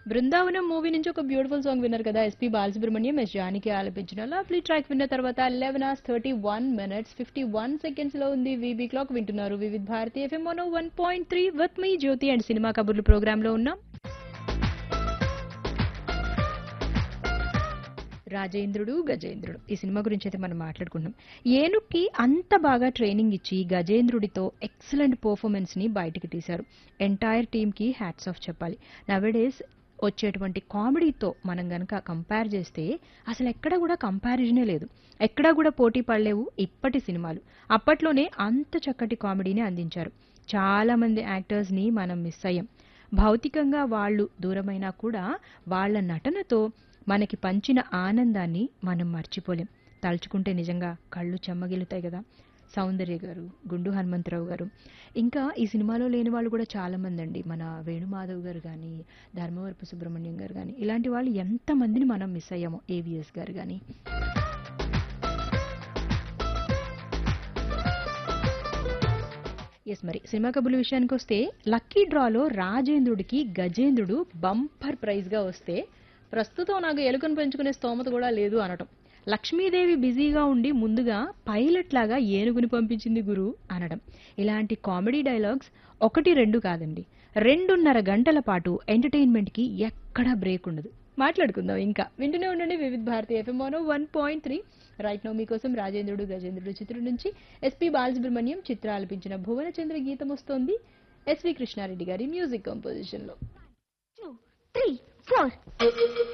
Brindavanam movie నుంచి ఒక beautiful song విన్నారు కదా ఎస్పీ బాలసుబ్రహ్మణ్యం ఎస్ జానికి ఆలపించిన లవ్లీ ట్రాక్ విన్న తర్వాత eleven hours thirty one minutes fifty one seconds లో ఉంది వీబీ క్లాక్ వింటున్నారు Vividh Bharati FM one one point three with మీ జ్యోతి అండ్ సినిమా కబుర్లు ప్రోగ్రామ్ లో ఉన్నాం రాజేంద్రుడు గజేంద్రుడు ఈ సినిమా గురించి అయితే మనం మాట్లాడుకుంటున్నాం ఏనుక్కి అంత బాగా ట్రైనింగ్ ఇచ్చి గజేంద్రుడితో ఎక్సలెంట్ పర్ఫార్మెన్స్ ని బయటికి తీశారు ఎంటైర్ టీమ్ కి హ్యాట్స్ ఆఫ్ చెప్పాలి నవడేస్ వచ్చేటువంటి కామెడీతో మనం గనక కంపేర్ చేస్తే అసలు ఎక్కడ కూడా కంపారిజనే లేదు ఎక్కడా కూడా పోటీ పడలేవు ఇప్పటి సినిమాలు అప్పట్లోనే అంత చక్కటి కామెడీని అందించారు చాలా మంది యాక్టర్స్ ని మనం మిస్ అయ్యాం భౌతికంగా వాళ్ళు దూరమైనా కూడా వాళ్ళ నటనతో మనకి పంచిన ఆనందాన్ని మనం మర్చిపోలేం తలుచుకుంటే నిజంగా కళ్ళు చెమ్మగిలుతాయి కదా సౌందర్య గారు గుండు హనుమంతరావు గారు ఇంకా ఈ సినిమాలో లేని వాళ్ళు కూడా చాలా మంది అండి మన వేణుమాధవ్ గారు కానీ ధర్మవరపు సుబ్రహ్మణ్యం గారు కానీ ఇలాంటి వాళ్ళు ఎంతమందిని మనం మిస్ అయ్యామో ఏవిఎస్ గారు కానీ ఎస్ మరి సినిమా కబుర్ల విషయానికి వస్తే లక్కీ డ్రాలో రాజేంద్రుడికి గజేంద్రుడు బంపర్ ప్రైజ్ గా వస్తే ప్రస్తుతం నాకు ఎలుకను పెంచుకునే స్తోమత కూడా లేదు అనటం లక్ష్మీదేవి బిజీగా ఉండి ముందుగా పైలట్ లాగా ఏనుగుని పంపించింది గురు అనడం ఇలాంటి కామెడీ డైలాగ్స్ ఒకటి రెండు కాదండి రెండున్నర గంటల పాటు ఎంటర్టైన్మెంట్ కి ఎక్కడా బ్రేక్ ఉండదు మాట్లాడుకుందాం ఇంకా వింటూనే ఉండండి Vividha Bharati FM one point three right now మీకోసం రాజేంద్రుడు గజేంద్రుడు చిత్రం నుంచి ఎస్పి బాలసుబ్రహ్మణ్యం చిత్ర ఆలపించిన భువనచంద్ర గీతం వస్తోంది ఎస్వి కృష్ణారెడ్డి గారి మ్యూజిక్ కంపోజిషన్ లో two, three, four.